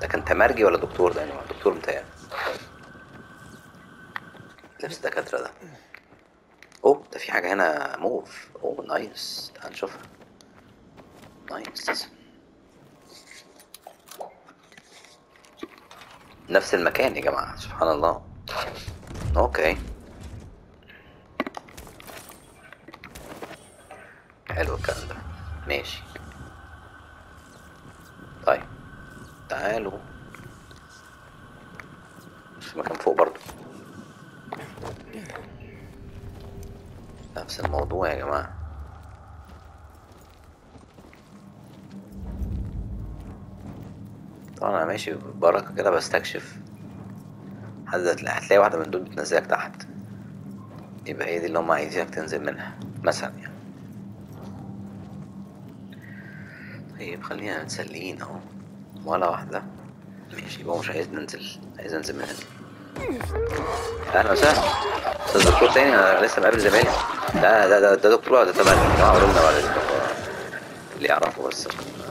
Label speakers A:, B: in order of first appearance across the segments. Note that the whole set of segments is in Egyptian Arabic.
A: ده كان تمرجي ولا دكتور ده يعني دكتور متهيألي لبس دكاترة ده اوه ده في حاجة هنا موف اوه نايس تعال نشوفها نايس نفس المكان يا جماعة سبحان الله اوكي حلو الكلام ده ماشي طيب تعالوا في مكان فوق برضو نفس الموضوع يا جماعة طبعا انا ماشي بركة كده بستكشف حد هتلاقي هتلاقي واحدة من دول بتنزلك تحت يبقى هي دي اللي هم عايزينك تنزل منها مثلا يعني طيب خلينا متسليين اهو ولا واحدة ماشي يبقى هو مش عايز ننزل عايز انزل من هنا اهلا وسهلا استاذ دكتور تاني انا لسه مقابل زمايلي لا ده ده ده دكتور ولا ده تمام يا جماعه قولوا لنا ولا اللي يعرفوا بس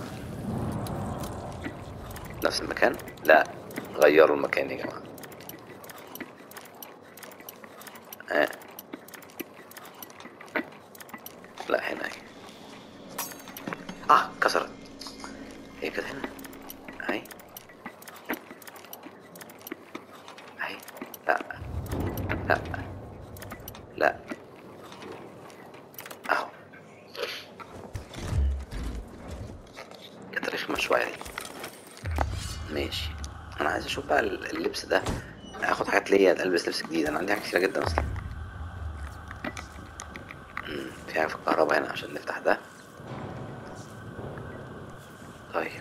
A: نفس المكان لا غيروا المكان يا جماعه آه. لا هنا اهي اه كسرت هي كده هنا اهي اهي لا لا لا اهو كانت رخمة شوية دي ماشي انا عايز اشوف بقى اللبس ده اخد حاجات ليا البس لبس جديد انا عندي حاجات كتيرة جدا اصلا مم، في حاجة في الكهرباء هنا عشان نفتح ده طيب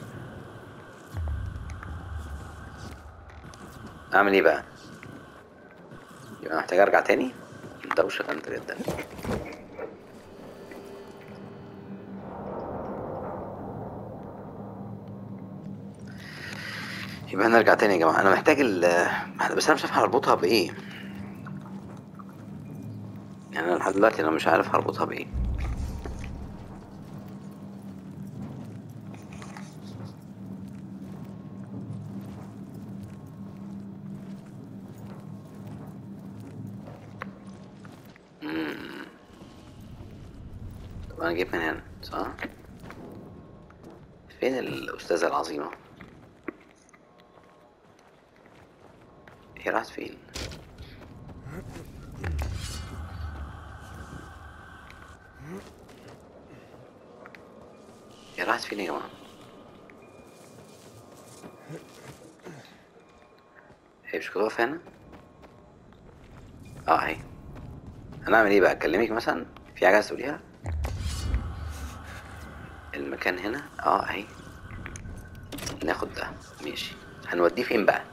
A: اعمل ايه بقى يبقى محتاج ارجع تاني دوشة جامدة جدا يبقى هنرجع تاني يا جماعة انا محتاج ال بس انا مش عارف هربطها بايه يعني انا لحد دلوقتي انا مش عارف هربطها بايه مم. طب انا جيت من هنا صح فين الاستاذة العظيمة هي راحت فين هي راحت فين يا جماعة هي مش كنت واقفة هنا اه اهي هنعمل ايه بقى اكلمك مثلا في حاجه عايز تقوليها المكان هنا اه اهي ناخد ده ماشي هنوديه فين بقى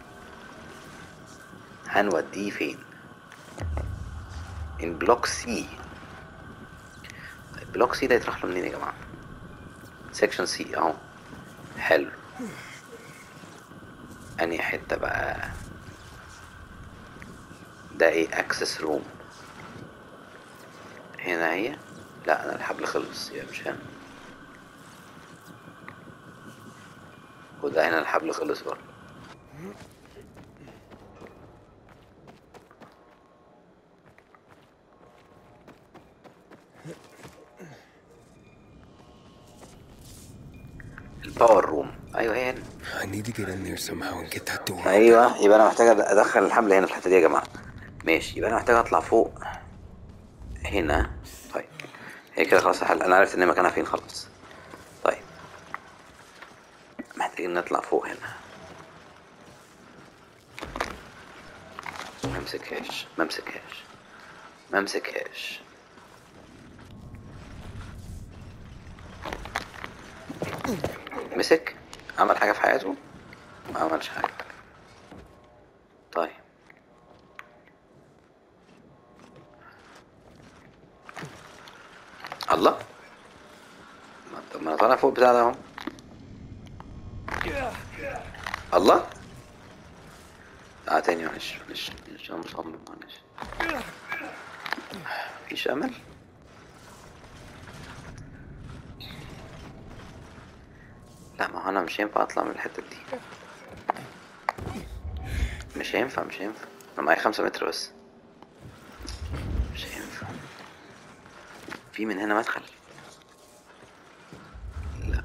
A: هنوديه فين ان بلوك سي طيب بلوك سي ده يطرح له منين يا جماعه سيكشن سي اهو حلو انهي حته بقى ده ايه اكسس روم هنا هي لا انا الحبل خلص يا مش هنا وده هنا الحبل خلص برضه الباور روم ايوه هي هنا
B: I need to get in there somehow and get that door.
A: ايوه يبقى انا محتاج ادخل الحبل هنا في الحته دي يا جماعه ماشي يبقى انا محتاج اطلع فوق هنا طيب هي كده خلاص الحل انا عرفت ان مكانها فين خلاص طيب محتاجين نطلع فوق هنا ممسكهاش ممسكهاش ممسكهاش مسك عمل حاجة في حياته ما عملش حاجة طيب الله ما- طب ما انا طالع فوق بتاع ده اهو الله اه تاني معلش معلش معلش انا مصمم معلش مفيش امل لا ما هو انا مش هينفع اطلع من الحتة دي مش هينفع مش هينفع انا معايا خمسة متر بس مش هينفع في من هنا مدخل لا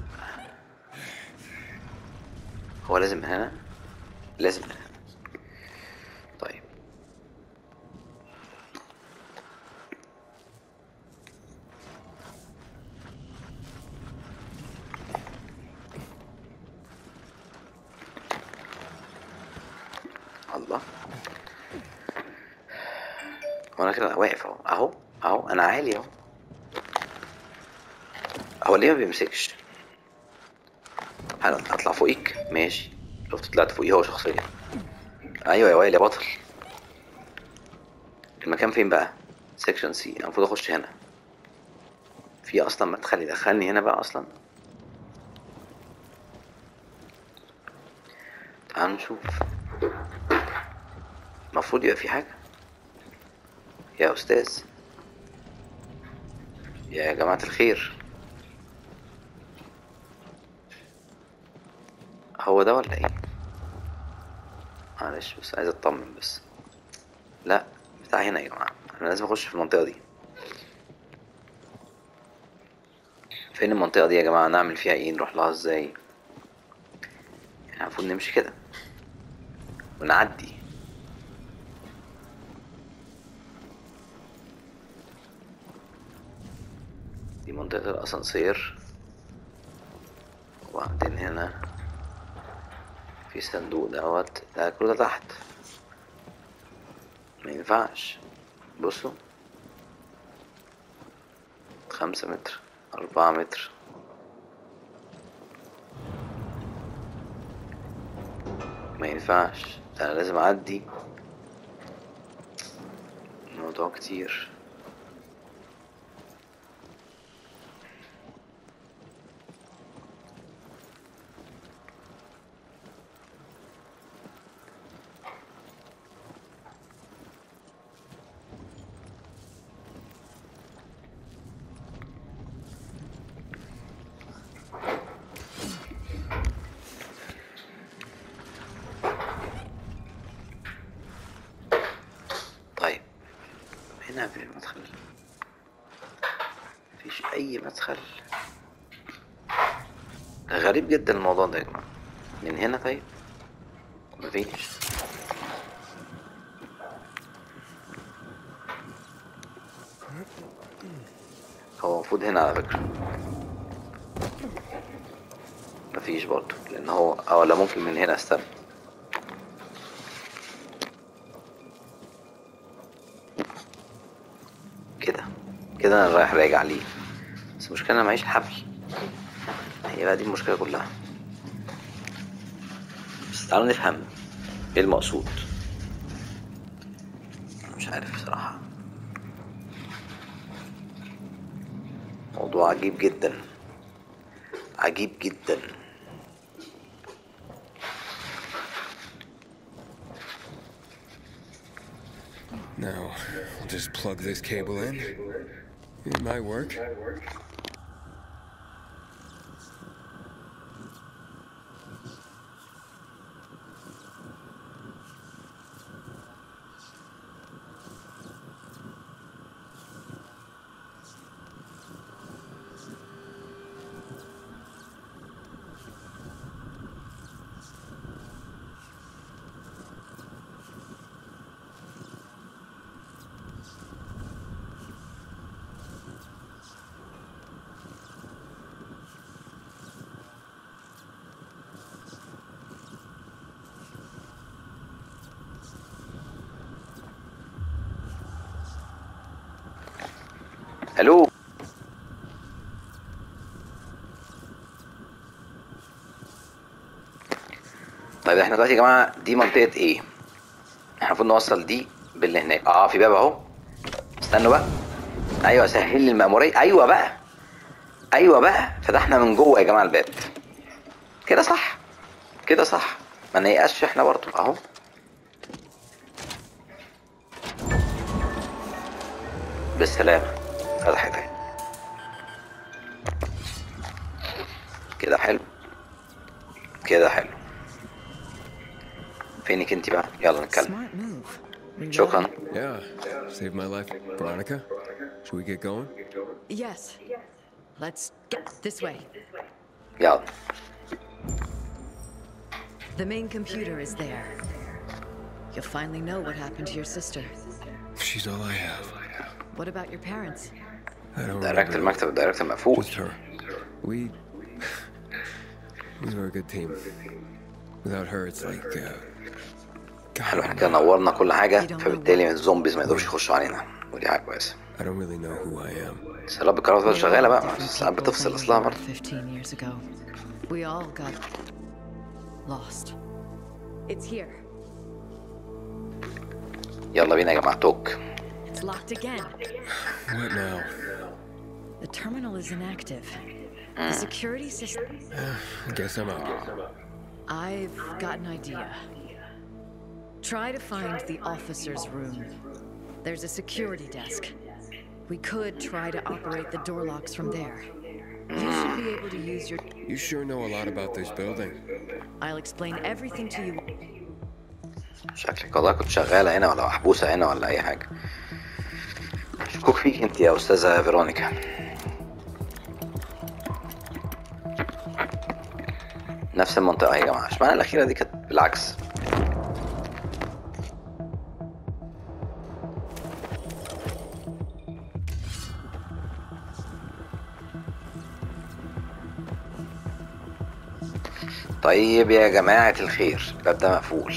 A: هو لازم من هنا لازم من هنا طيب الله وانا كده واقف اهو اهو اهو انا عالي اهو هو ليه ما بيمسكش انا اطلع فوقيك ماشي شفت طلعت فوقيه هو شخصيا ايوه يا وائل يا بطل المكان فين بقى سيكشن سي انا المفروض اخش هنا في اصلا مدخل يدخلني هنا بقى اصلا تعال نشوف المفروض يبقى في حاجة يا أستاذ يا جماعة الخير هو ده ولا ايه معلش بس عايز اطمن بس لا بتاع هنا يا جماعة انا لازم اخش في المنطقة دي فين المنطقة دي يا جماعة نعمل فيها ايه نروح لها ازاي يعني المفروض نمشي كده ونعدي دي منطقة الأسانسير وبعدين هنا في صندوق دوت ده كله ده تحت ما ينفعش بصوا خمسة متر أربعة متر ما ينفعش ده أنا لازم أعدي الموضوع كتير طيب هنا في المدخل مفيش أي مدخل ده غريب جدا الموضوع ده يا جماعة من هنا طيب مفيش هو المفروض هنا على فكرة مفيش برضه لأن هو أو ولا ممكن من هنا استنى كده كده انا رايح راجع ليه بس المشكله انا معيش حبل هي بقى دي المشكله كلها بس تعالوا نفهم ايه المقصود أنا مش عارف بصراحه موضوع عجيب جدا عجيب جدا
B: Now, I'll just plug this cable in. It might work.
A: الو طيب احنا دلوقتي يا جماعه دي منطقه ايه احنا المفروض نوصل دي باللي هناك اه في باب اهو استنوا بقى ايوه سهل لي المأمورية ايوه بقى ايوه بقى فتحنا من جوه يا جماعه الباب كده صح كده صح ما نيأسش احنا برضو اهو بالسلامة فتحت اهي كده حلو كده حلو فينك انت بقى يلا نتكلم
C: Smart move. We
A: شكرا
B: Yeah, saved my life. Veronica, should we get going?
C: Yes. Let's get this way.
A: يلا
C: The main computer is there. You'll finally know what happened to your sister.
B: She's all I have.
C: What about your parents?
B: I don't
A: دايركت
B: remember.
A: المكتب الدايركت مقفول
B: Just her. We. We were a good team. Without her, it's like. Uh,
A: حلو احنا
B: God,
A: كده نورنا كل حاجة فبالتالي الزومبيز ما يقدروش يخشوا علينا ودي حاجة كويسة
B: I don't really know who I am.
A: بس يا رب الكهرباء تفضل شغالة بقى
C: Different
A: ساعات
C: people
A: بتفصل
C: than
A: أصلها
C: we were
A: برضه
C: 15 years ago. We all got lost. It's here.
A: يلا بينا يا جماعة توك
C: It's locked again.
B: What now?
C: The terminal is inactive. The security system.
B: I guess I'm out.
C: I've got an idea. Try to find the officer's room. There's a security desk. We could try to operate the door locks from there. You should be able to use your.
B: You sure know a lot about this building.
C: I'll explain everything to you.
A: شكلك والله كنت شغالة هنا ولا محبوسة هنا ولا أي حاجة شكوك فيك انت يا أستاذة فيرونيكا نفس المنطقة يا جماعة اشمعنى الأخيرة دي كانت بالعكس طيب يا جماعة الخير الباب ده مقفول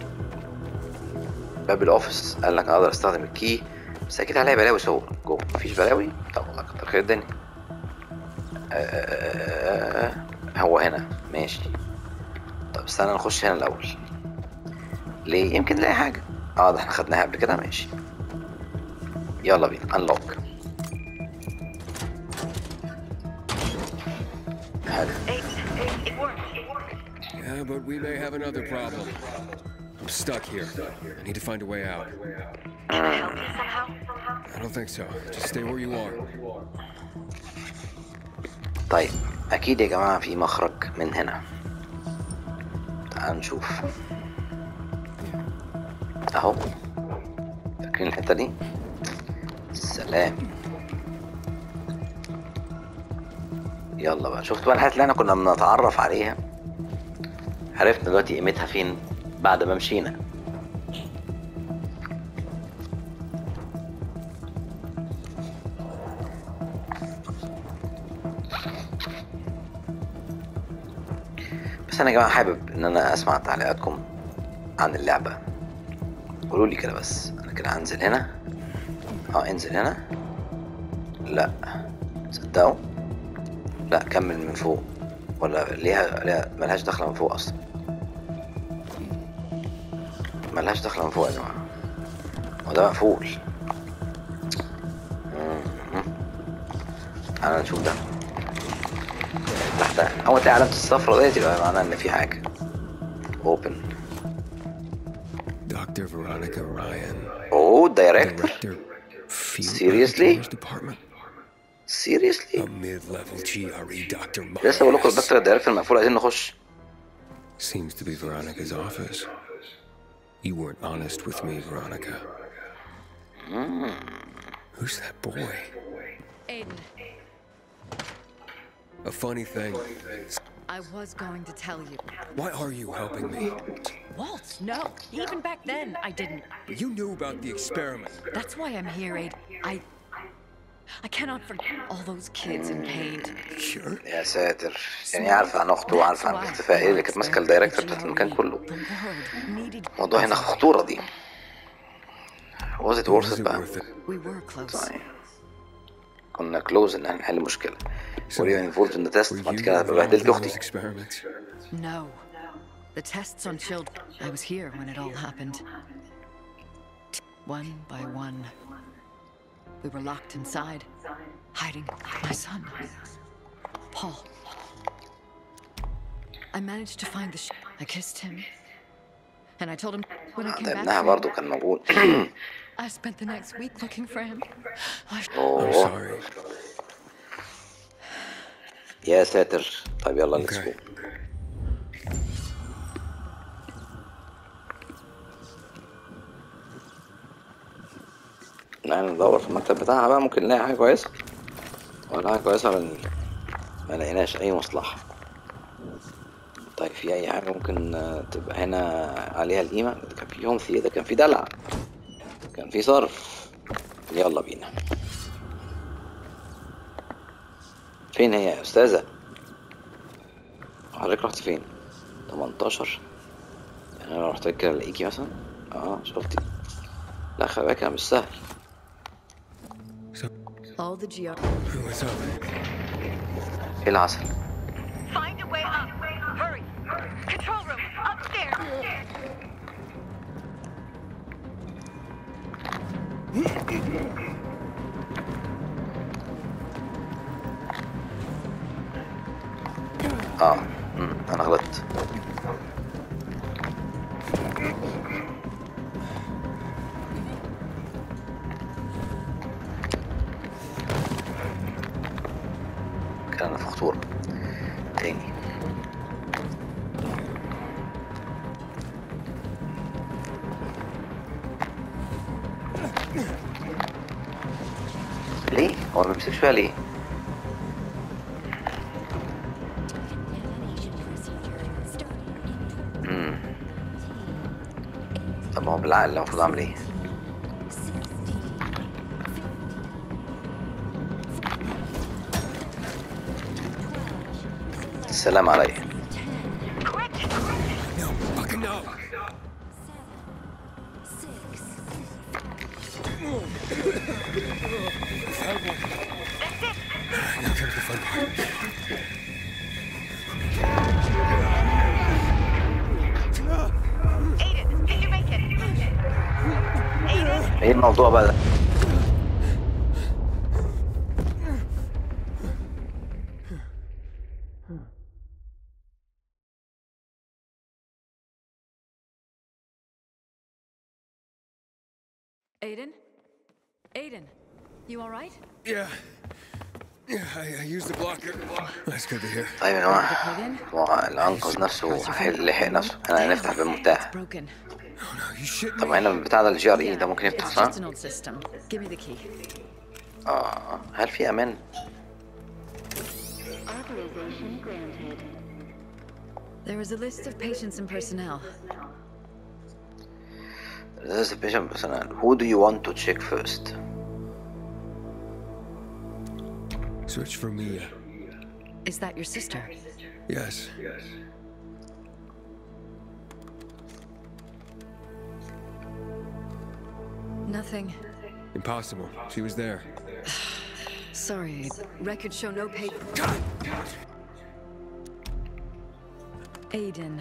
A: باب الأوفيس قال لك أقدر أستخدم الكي بس أكيد عليها بلاوي صور جوه مفيش بلاوي طب والله كتر خير الدنيا آه هو هنا ماشي طب استنى نخش هنا الأول ليه يمكن نلاقي حاجة اه ده احنا خدناها قبل كده ماشي يلا بينا انلوك حلو
B: Yeah, but we may have another problem. I'm stuck here. I need to find a way out. I don't think so. Just stay where you are.
A: طيب أكيد يا جماعة في مخرج من هنا تعال نشوف أهو فاكرين الحتة دي سلام يلا بقى شفت بقى الحاجات اللي احنا كنا بنتعرف عليها عرفنا دلوقتي قيمتها فين بعد ما مشينا بس انا يا جماعه حابب ان انا اسمع تعليقاتكم عن اللعبه قولوا لي كده بس انا كده هنزل هنا اه انزل هنا لا صدقوا لا كمل من فوق ولا ليها ليها ملهاش دخله من فوق اصلا ملهاش دخله من فوق يا جماعه هو ده مقفول مم. تعالى نشوف ده تحتها اول تلاقي علامة الصفرا ديت يبقى معناها ان في حاجة اوبن
B: Dr. Veronica Ryan,
A: اوه دايركتور
B: Director, Field
A: Seriously?
B: Laboratories Department.
A: سيريسلي
B: A mid-level GRE Dr.
A: لسه بقول لكم
B: Myers.
A: الدكتور الدايركتور مقفول عايزين نخش
B: Seems to be Veronica's office. You weren't honest with me, Veronica. Who's that boy?
C: Aiden,
B: A funny thing.
C: I was going to tell you.
B: Why are you helping me?
C: Walt, no. Even back then, I didn't.
B: You knew about the experiment.
C: That's why I'm here, Aiden. I. I cannot forget all those kids in pain.
B: Sure.
A: يا ساتر يعني عارفة عن اخته وعارفة عن الاختفاء ايه اللي كانت ماسكة الدايركتور بتاعت المكان كله
C: The world needed.
A: الموضوع هنا خطورة دي was it worth
B: Was
A: it
B: it
A: بقى
B: worth it?
C: We were close.
A: طيب. كنا كلوز ان احنا نحل مشكلة
B: So,
A: وليه انفولد ان تيست
B: Were
A: وانت
B: you
A: كده
B: involved
A: بهدلت
B: in those
A: اختي
B: experiments?
C: No. The tests on children. I was here when it all happened. One by one. We were locked inside, hiding my son, Paul. I managed to find the sh- I kissed him. And I told him when I came
A: ده
C: back.
A: ابنها
C: for
A: برضه
C: him,
A: كان موجود
C: I spent the next week looking for him. I
B: I'm
A: اوه
B: sorry.
A: يا ساتر. طيب يلا ليتس
B: Okay.
A: جو يعني ندور في المكتب بتاعها بقى ممكن نلاقي حاجة كويسة ولا حاجة كويسة ولا ما لقيناش أي مصلحة طيب في أي حاجة ممكن آه، تبقى هنا عليها القيمة ده كان في في ده كان في دلع كان في صرف يلا بينا فين هي يا أستاذة حضرتك رحت فين 18 يعني أنا رحت كده ألاقيكي مثلا اه شفتي لا خلي بالك أنا مش سهل
B: So,
C: All the GR.
B: what's up?
A: ايه العسل
D: Find a way up. Hurry. Control room. Upstairs.
A: اه امم انا غلطت كان انا في خطورة تاني ليه؟ هو ما بيمسكش فيها ليه؟ امم طب ما هو بالعقل المفروض اعمل ايه؟ السلام عليكم
D: Quick.
B: No, fucking no. Now come to the fun part.
D: Aiden, did you make it? Aiden?
A: ايه الموضوع بقى ده؟
C: Aiden? Aiden, you all right?
B: Yeah. Yeah, I, I used the blocker. That's good to hear.
A: طيب يا جماعة هو اللي أنقذ نفسه حل- لحق نفسه احنا هنفتح باب
C: It's
A: مفتاح
C: broken.
B: Oh no, you shit
A: طب
B: me.
A: هنا البتاع ده الجي ار اي ده ممكن يفتح
C: It's
A: صح؟
C: just an old system. Give me the key.
A: اه هل في امان؟
E: Authorization granted.
C: There is a list of patients and personnel.
A: This is a patient personnel. Who do you want to check first?
B: Search for Mia.
C: Is that your sister?
B: Yes.
C: Nothing.
B: Impossible. She was there.
C: Sorry. Records show no paper. Aiden.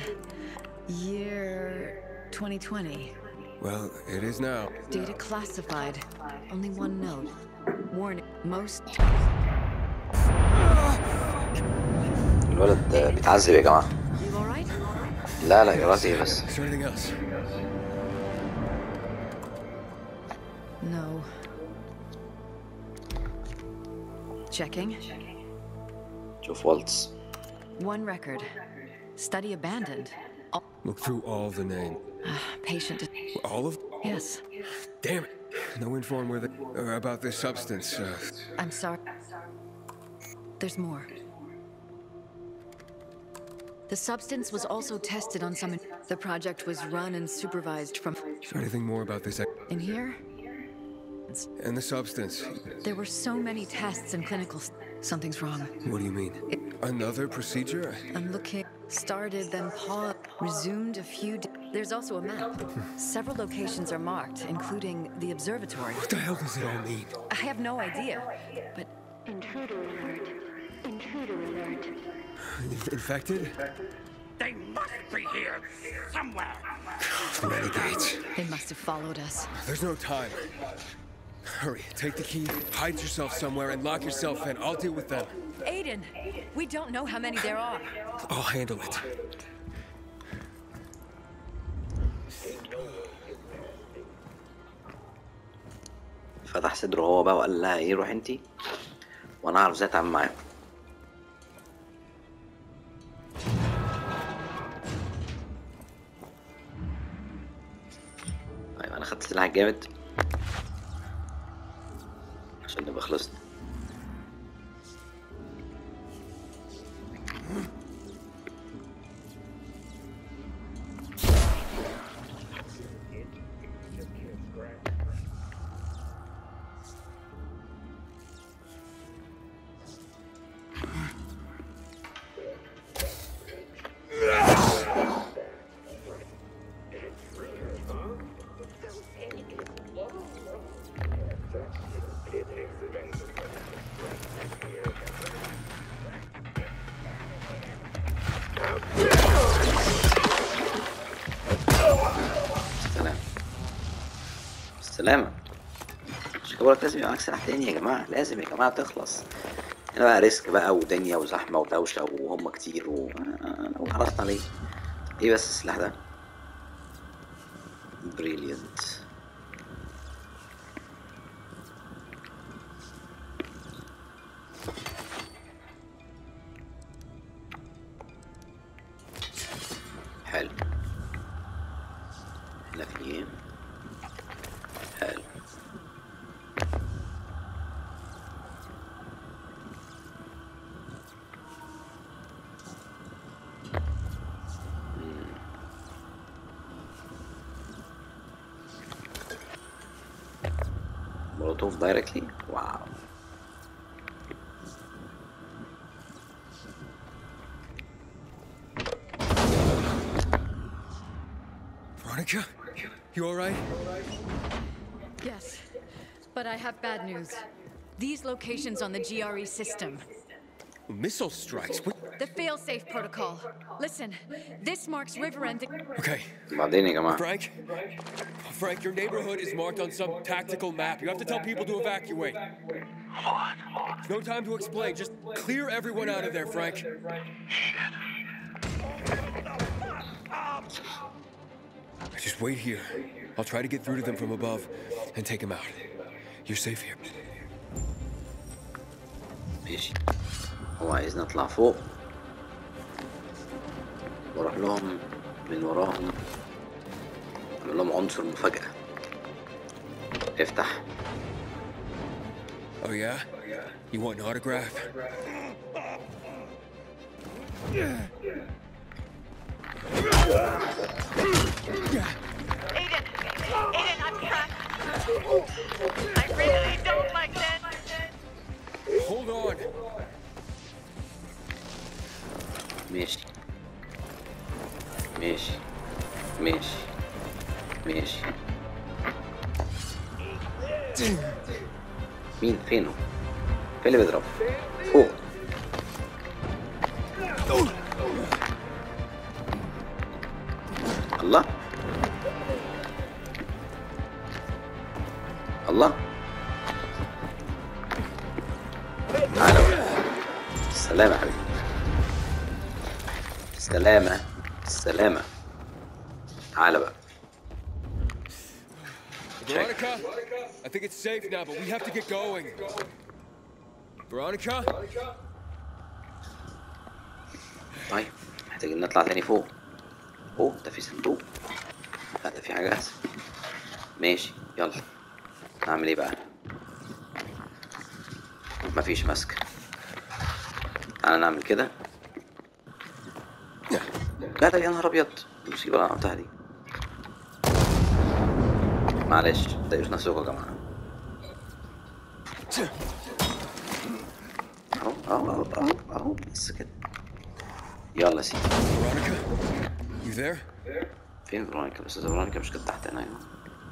C: Year 2020.
B: Well, it is now.
C: Data classified. Only one note. Warning. Most.
A: الولد آه، بيتعذب يا جماعة
C: You alright?
A: لا لا يا راسي بس
B: Is there anything else?
C: No. Checking.
A: شوف والتس
C: One record. Study abandoned. Oh,
B: Look through all the name.
C: patient.
B: All of?
C: Yes.
B: Damn it. No info on where the or about this substance. Uh,
C: I'm sorry. There's more. The substance was also tested on some. The project was run and supervised from.
B: is there anything more about this? ex-
C: In here,
B: And the substance.
C: there were so many tests and clinical. s- Something's wrong.
B: What do you mean? Another procedure?
C: I'm looking. Started, then paused. Resumed a few. D- There's also a map. Several locations are marked, including the observatory.
B: What the hell does it all mean?
C: I have no idea, but
E: Intruder alert. Intruder alert.
B: Inf- infected?
F: They must be here somewhere.
B: Renegades.
C: they must have followed us.
B: There's no time. Hurry, take the key, hide yourself somewhere, and lock yourself in. I'll deal with them.
C: Aiden, we don't know how many there are.
B: I'll handle it.
A: فتح صدره هو بقى وقال لها ايه روح انتي وانا اعرف ازاي اتعامل معاه طيب انا خدت سلاح جامد يبقى خلصنا سلام السلامة مش كده بقولك لازم يبقى معاك سلاح تاني يا جماعة لازم يا جماعة تخلص هنا بقى ريسك بقى ودنيا وزحمة ودوشة وهم كتير و أنا عرفت عليه ايه بس السلاح ده بريليانت حلو هنا في ايه حلو مم. مولوتوف دايركتلي واو
B: Veronica? You alright?
C: Yes, but I have bad news. These locations on the GRE system.
B: Missile strikes? What?
C: The failsafe protocol. Listen, this marks Riverend.
B: Okay.
A: بعدين يا جماعة
B: Frank? Frank, your neighborhood is marked on some tactical map. You have to tell people to evacuate. What? No time to explain. Just clear everyone out of there, Frank. Just wait here. I'll try to get through to them from above and take them out. You're safe here.
A: ماشي هو عايزني اطلع فوق واروح لهم من وراهم اعمل لهم عنصر مفاجأة افتح
B: Oh, yeah? You want an autograph?
D: Aiden! Aiden, I'm trapped! I really don't like that!
B: Hold on.
A: ماشي ماشي ماشي ماشي مين فينه فين اللي بيضرب فوق الله الله تعالى بقى. السلامة يا حبيبي السلامة السلامة تعالى بقى
B: Veronica? I think it's safe now, but we have to get going. Veronica?
A: طيب محتاجين نطلع تاني فوق اوه ده في صندوق لا ده في حاجة أحسن ماشي يلا نعمل ايه بقى مفيش ماسك تعالى نعمل كده لا ده يا نهار ابيض المصيبة اللي أنا عملتها دي معلش متضايقوش نفسكم يا جماعة اهو اهو اهو اهو اهو بس كده يلا يا سيدي
B: Veronica? You there?
A: فين فرونيكا بس إذا فرونيكا مش كانت تحت هنا أيوة.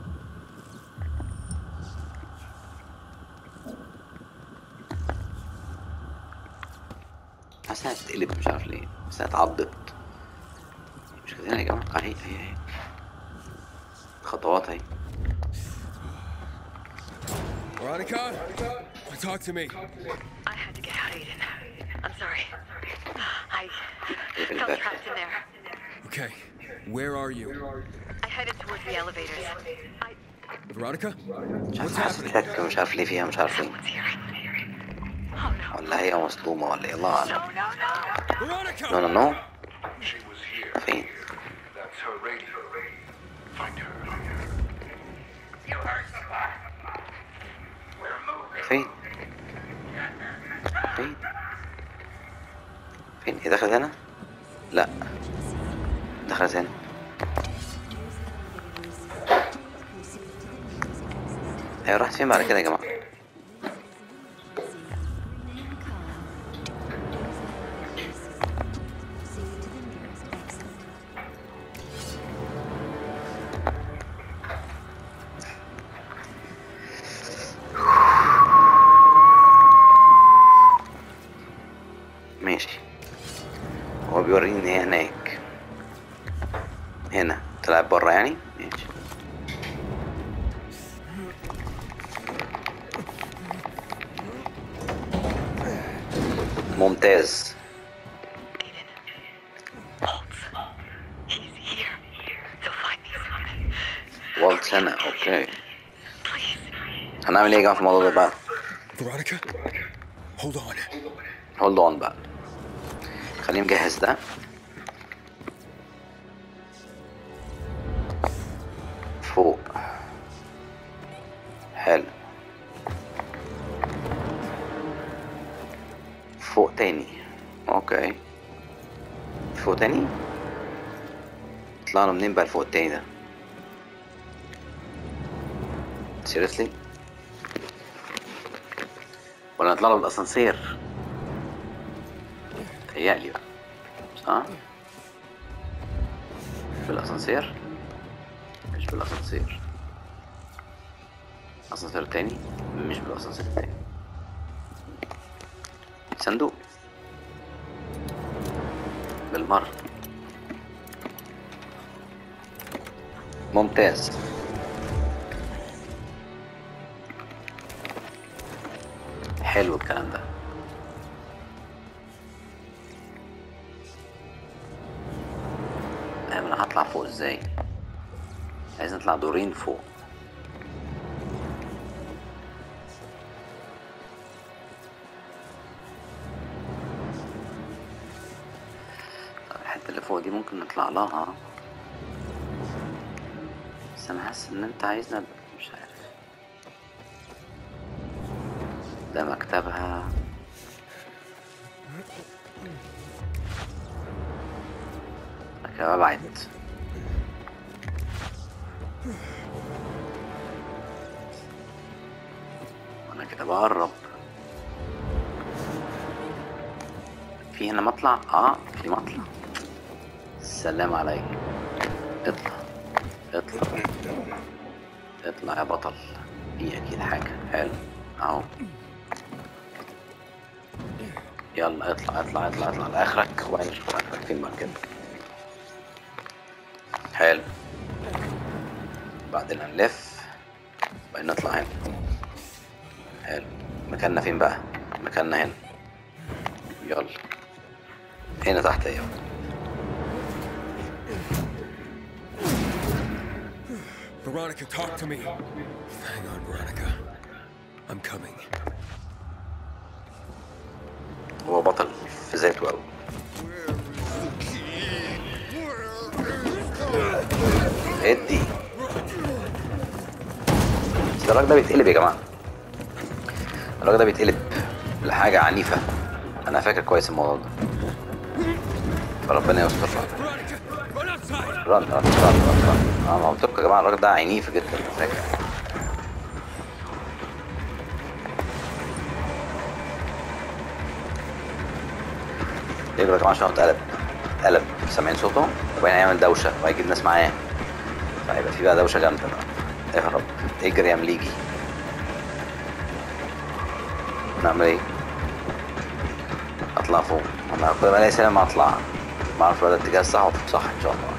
A: حاسس انها هتتقلب مش عارف ليه بس انها اتعضت مش كده هنا يا جماعة اهي اهي اهي خطوات اهي
B: Veronica? Talk to me.
D: I had to get out, Aiden. I'm sorry. I
A: Open
D: felt
A: back.
D: trapped in there.
B: Okay. Where are you?
D: I headed towards the elevators. I...
B: Veronica?
A: مش عارف
B: What's
A: حاسس
B: happening?
A: بتك مش عارف ليه فيها مش عارف ليه
D: Someone's here. Oh no.
A: ولا هي مصدومة ولا ايه الله
D: No,
A: أعلم
D: no, no!
A: نو
B: Veronica!
A: نو نو
G: She was here.
A: فين
G: That's her radio. Find her.
F: You heard the boss. We're moving.
A: فين فين هي دخلت هنا لا دخلت هنا هي راحت فين بعد كده يا جماعه ماشي هو بيوريني ان هي هناك هنا طلعت بره يعني ماشي ممتاز
D: He's here. He'll find me soon.
A: والت هنا اوكي
D: Please.
A: هنعمل ايه يا جماعه في الموضوع ده بقى
B: Veronica, hold on.
A: هولد اون بقى خليني مجهز ده فوق حلو فوق تاني اوكي فوق تاني طلعنا منين بقى الفوق التاني ده سيريسلي ولا نطلع له بالاسانسير تهيألي بقى صح مش بالاسانسير مش بالاسانسير اسانسير تاني مش بالاسانسير تاني صندوق بالمرة ممتاز حلو الكلام ده ايوه انا هطلع فوق ازاي عايز نطلع دورين فوق طب الحتة اللي فوق دي ممكن نطلع لها بس انا حاسس ان انت عايزنا مش عارف ده مكتبها كده ابعد انا كده بقرب في هنا مطلع اه في مطلع السلام عليكم اطلع اطلع اطلع يا بطل في اكيد حاجة حلو اهو يلا اطلع اطلع اطلع اطلع لاخرك وبعدين نشوف اخرك فين بعد كده حلو بعدين هنلف بعدين نطلع هنا حلو مكاننا فين بقى مكاننا هنا يلا هنا تحت ايوه
B: Veronica, talk to me. Hang on, Veronica. I'm coming.
A: هو بطل في ذاته قوي ادي بس الراجل ده بيتقلب يا جماعه الراجل ده بيتقلب لحاجه عنيفه انا فاكر كويس الموضوع ده فربنا يستر
B: Veronica, run outside!
A: رن رن رن رن رن اه ما قلت لكم يا جماعه الراجل ده عنيف جدا أنا فاكر يجري يا جماعه عشان هو اتقلب اتقلب سامعين صوته وبعدين هيعمل دوشه وهيجيب ناس معاه فهيبقى في بقى دوشه جامده بقى اهرب اجري يا مليجي نعمل ايه؟ اطلع فوق انا كل ما الاقي سلم اطلع ما اعرف بقى الاتجاه الصح وأطلع صح ان شاء الله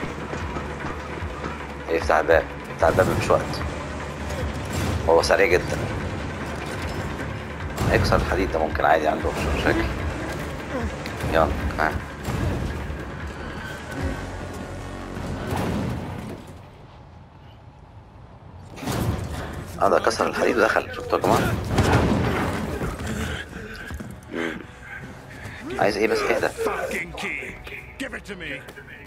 A: يفتح الباب يفتح الباب مفيش وقت هو سريع جدا هيكسر الحديد ده ممكن عادي عنده مش مشاكل يلا ها اه ده كسر الحديد ودخل شفتوا يا جماعه مم. عايز ايه بس اهدى
F: Fucking key. Give it to me.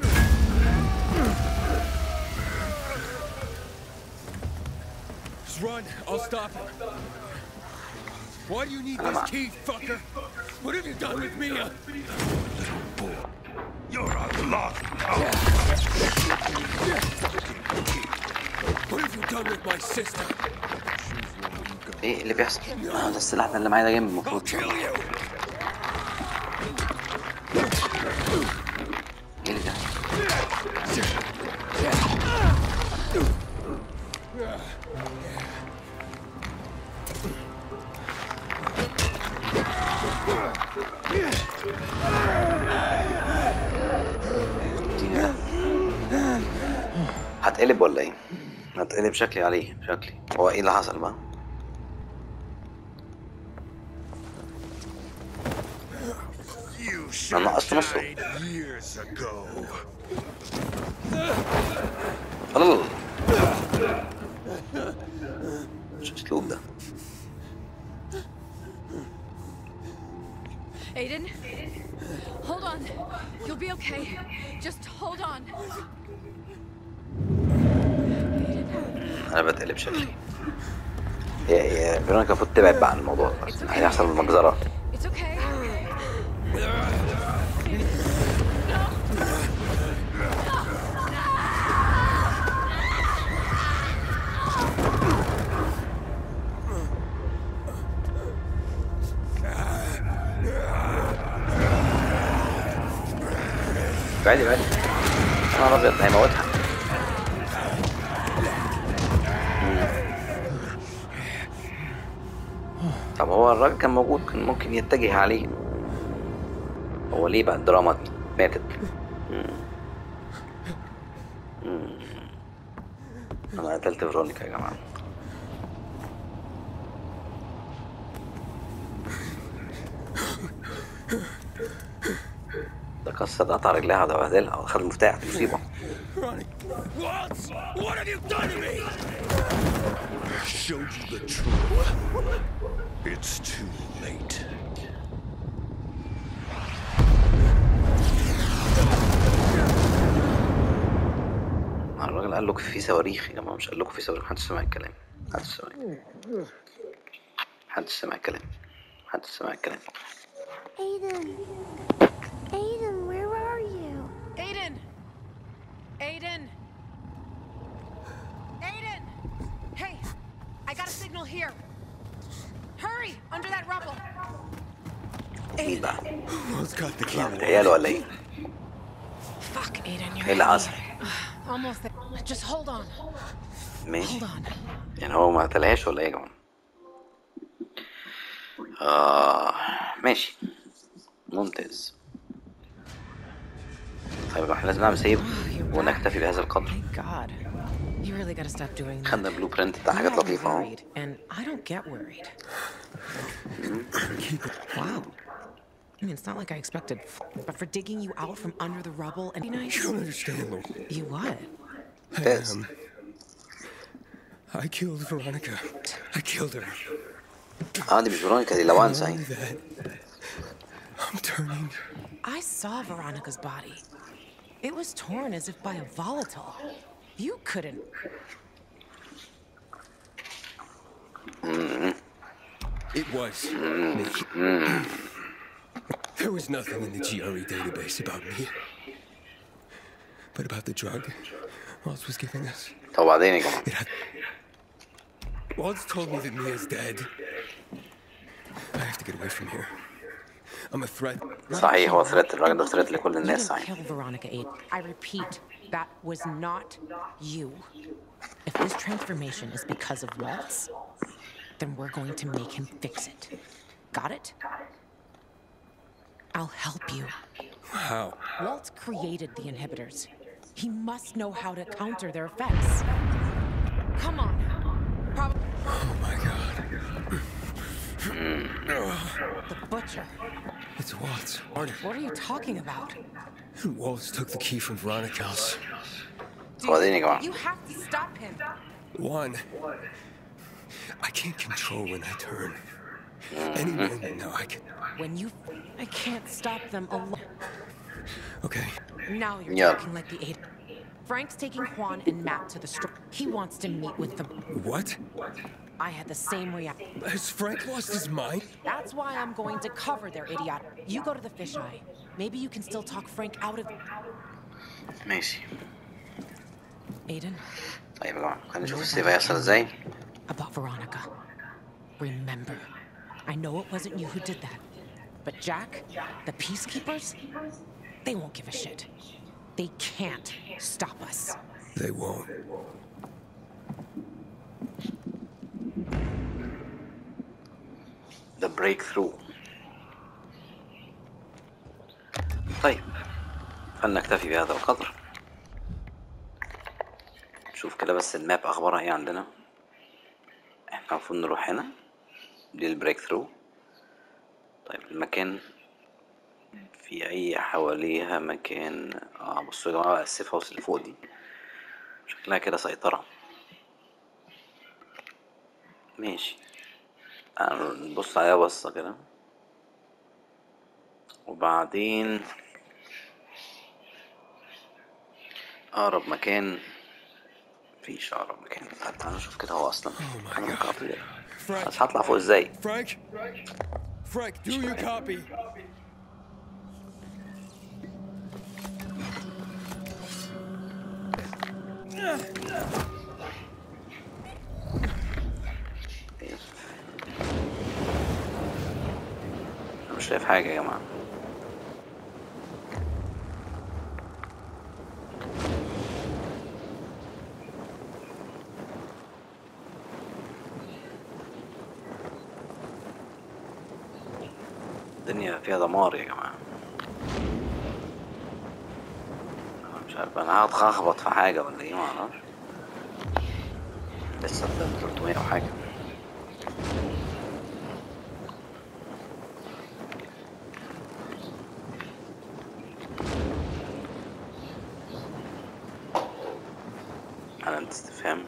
B: Just run. I'll stop him. Why do you need
A: Come
B: this
A: on.
B: key, fucker? What have you done with Mia?
F: You're a lost cause.
B: What have you done with my sister?
A: ايه اللي بيحصل؟ اه ده السلاح ده اللي معايا ده جنب
B: I'll
A: المفروض
B: kill you.
A: ايه اللي ده؟ إيه ده؟ هتقلب ولا ايه؟ هتقلب شكلي عليه شكلي هو ايه اللي حصل بقى؟
F: You should
A: أنا
F: have
A: أصلا نصه.
F: died years ago.
A: الله مش اسلوب ده
C: Aiden? Hold on. You'll be okay. Just hold on.
A: انا بتقلب شكلي هي هي فيرونيكا المفروض تبعد بقى عن الموضوع ده هيحصل مجزرة
C: It's okay.
A: بعدي بعدي انا ابيض هيموتها طب هو الراجل كان موجود كان ممكن يتجه عليه هو ليه بقى الدراما دي ماتت مم. مم. انا قتلت فيرونيكا يا جماعه ده كسر ده قطع رجليها ده بهدلها وخد المفتاح دي مصيبه
B: Waltz, what have you done to me?
F: Showed you the truth. It's too late.
A: الراجل قال لكم في صواريخ يا جماعه مش قال لكم في صواريخ محدش سمع الكلام محدش سمع محدش سمع الكلام محدش سمع الكلام
E: Aiden. Aiden, where are you?
C: Aiden! Aiden! Aiden! Hey, I got a signal here. Hurry, under that rubble.
A: مين بقى؟
B: Walt's got the key.
A: عيال ولا ايه؟
C: Fuck, Aiden, you're
A: ايه اللي حصل؟
C: almost there. Just hold on.
A: ماشي
C: Hold on.
A: يعني هو ما قتلهاش ولا ايه يا جماعه؟ آه ماشي ممتاز طيب احنا لازم نعمل سيف
H: you're
A: ونكتفي بهذا القدر
H: Thank God. You really gotta stop doing that.
A: خدنا البلو برنت بتاع حاجات
H: I'm
A: لطيفة اهو
H: worried, and I don't get worried. Wow. I mean, it's not like I expected, but for digging you out from under the rubble and be nice.
B: You don't understand, Lord.
H: You what?
A: ممتاز
B: Um, I killed Veronica. I killed her.
A: اه دي مش فيرونيكا دي لوان
B: Not
A: صحيح
B: only that, I'm turning.
H: I saw Veronica's body. It was torn as if by a volatile. You couldn't.
B: It was me. There was nothing in the GRE database about me. But about the drug Waltz was giving us.
A: طب وبعدين يا جماعه
B: It had. Waltz told me that Mia's dead. I have to get away from here. I'm a threat.
A: صحيح هو ثريت الراجل ده ثريت لكل
H: You
A: الناس
H: didn't
A: صحيح
H: kill Veronica 8. I repeat, that was not you. If this transformation is because of Waltz, then we're going to make him fix it. Got it? I'll help you.
B: How?
H: Waltz created the inhibitors. He must know how to counter their effects. Come on. Probably
B: Oh my god.
H: the butcher.
B: It's Waltz. Arnie.
H: What are you talking about?
B: Waltz took the key from Veronica's.
A: وبعدين يا جماعه
H: You have to stop him.
B: One. I can't control when I turn. Any moment now I can.
H: When you. I can't stop them alone.
B: Okay.
H: Now you're
A: Yeah.
H: talking like the eight. Frank's taking Juan and Matt to the store. He wants to meet with them.
B: What?
H: I had the same reaction.
B: Has Frank lost his mind?
H: That's why I'm going to cover their idiot. You go to the fisheye. Maybe you can still talk Frank out of.
A: ماشي
H: Aiden,
A: طيب يا جماعة خلينا نشوف السيف هيحصل ازاي
H: about Veronica. Remember, I know it wasn't you who did that, but Jack, the peacekeepers, they won't give a shit. They can't stop us.
B: They won't.
A: The breakthrough طيب فلنكتفي بهذا القدر نشوف كده بس الماب اخبارها ايه عندنا احنا المفروض نروح هنا دي البريك ثرو طيب المكان في اي حواليها مكان اه بصوا يا جماعه بقى السيف هاوس اللي فوق دي شكلها كده سيطرة ماشي آه، نبص عليها بصة كده وبعدين أقرب مكان مفيش أقرب مكان طب تعالى نشوف كده هو أصلا أنا ممكن أطير بس هطلع فوق ازاي
B: Frank? Frank, do you copy?
A: أنا مش شايف حاجة يا جماعة الدنيا فيها دمار يا جماعة أنا مش عارف أنا هقعد أخبط في حاجة ولا إيه معرفش لسه قدام 300 أو حاجة علامة استفهام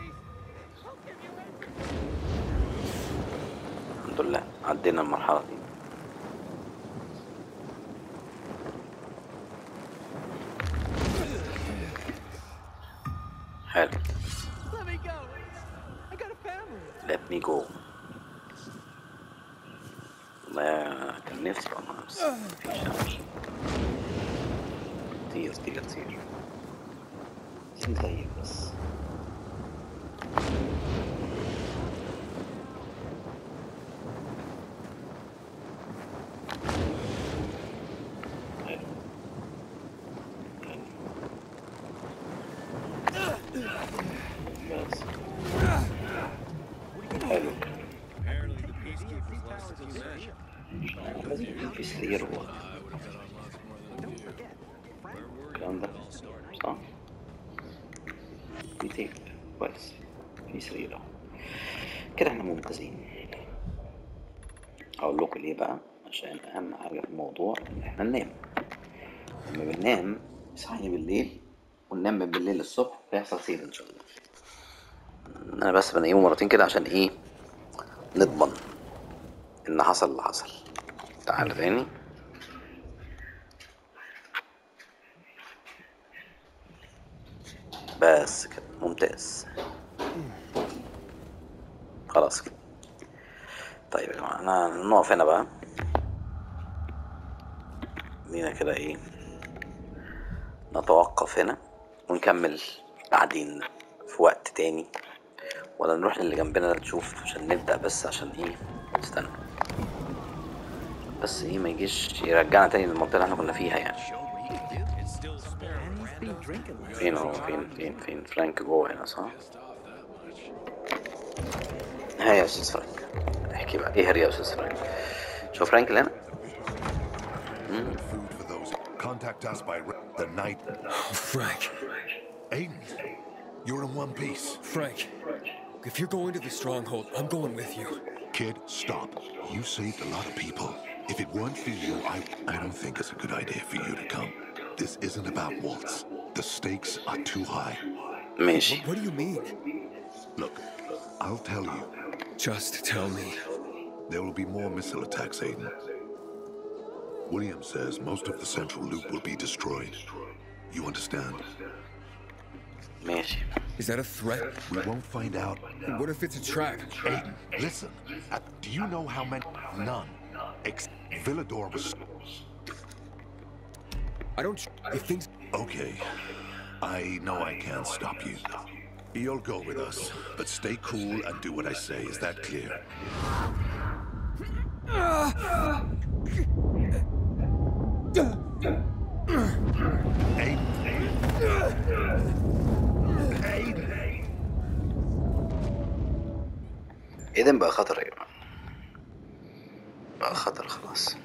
A: الحمد لله عدينا المرحلة دي حلو
B: Let me go. I got a family.
A: let me go والله كان نفسي والله بس مفيش أمل طير طير طير عايزين زيك بس حلو. حلو. بس حلو لازم يكون في سرير و الكلام ده صح؟ في تيب كويس في سرير اهو كده احنا ممتازين اقول لكم ليه بقى عشان اهم حاجه في الموضوع ان احنا ننام لما بننام صحي بالليل وننام من بالليل للصبح هيحصل خير ان شاء الله انا بس بنيمه مرتين كده عشان ايه نضمن ان حصل اللي حصل تعال تاني بس كده ممتاز خلاص كده طيب يا جماعة انا نقف هنا بقى خلينا كده ايه نتوقف هنا ونكمل بعدين في وقت تاني ولا نروح للي جنبنا ده نشوف عشان نبدأ بس عشان ايه استنى بس ايه ما يجيش يرجعنا تاني للمنطقة اللي احنا كنا فيها يعني فين هو فين فين فين فرانك جوه هنا صح؟ ها يا استاذ فرانك احكي بقى ايه يا استاذ فرانك شوف فرانك اللي هنا
G: Food for those. Contact us by re- the night.
B: Frank.
G: Aiden, you're in one piece.
B: Frank. If you're going to the stronghold, I'm going with you.
G: Kid, stop. You saved a lot of people. If it weren't for you, I. I don't think it's a good idea for you to come. This isn't about Waltz. The stakes are too high.
A: ماشي
B: What do you mean?
G: Look, I'll tell you.
B: Just tell me.
G: There will be more missile attacks, Aiden. William says most of the central loop will be destroyed. You understand?
A: ماشي
B: Is that a threat?
G: We won't find out.
B: What if it's a trap?
G: Aiden, listen. Uh, do you know how many? None. Ex- Villador was.
B: I don't. If things.
G: Okay. I know I can't stop you. You'll go with us, but stay cool and do what I say. Is that clear? Aiden. Aiden.
A: ايدن بقى خطر ايه بقى خطر خلاص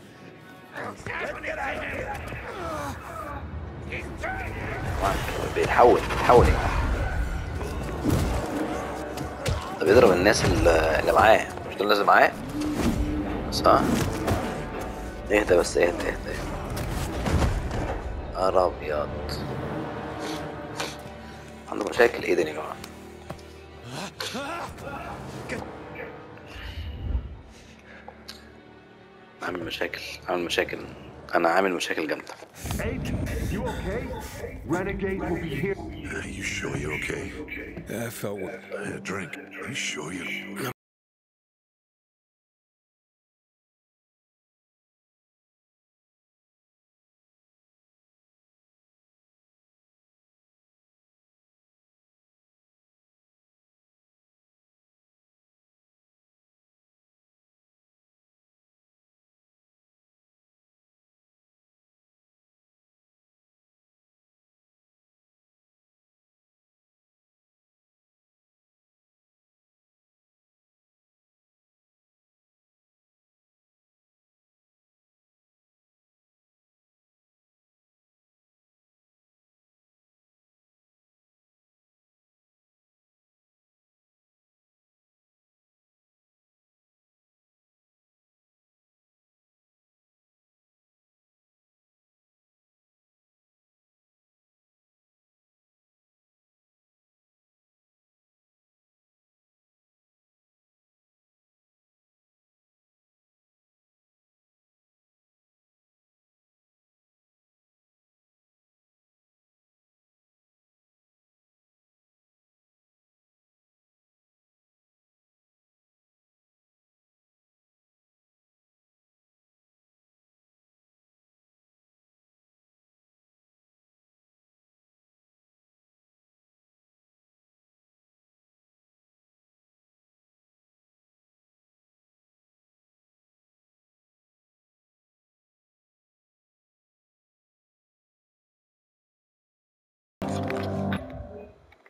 A: بيتحول بيتحول يعني ده بيضرب الناس اللي اللي معاه مش دول اللي معاه صح اهدى بس اهدى اهدى اهدى. نهار ابيض عنده مشاكل ايدن يا جماعه عامل مشاكل عامل مشاكل انا عامل مشاكل جامده
I: Aiden, you okay? Renegade will be here.
G: Are you sure you're okay?
B: I felt.
G: Uh, drink. Are you sure you?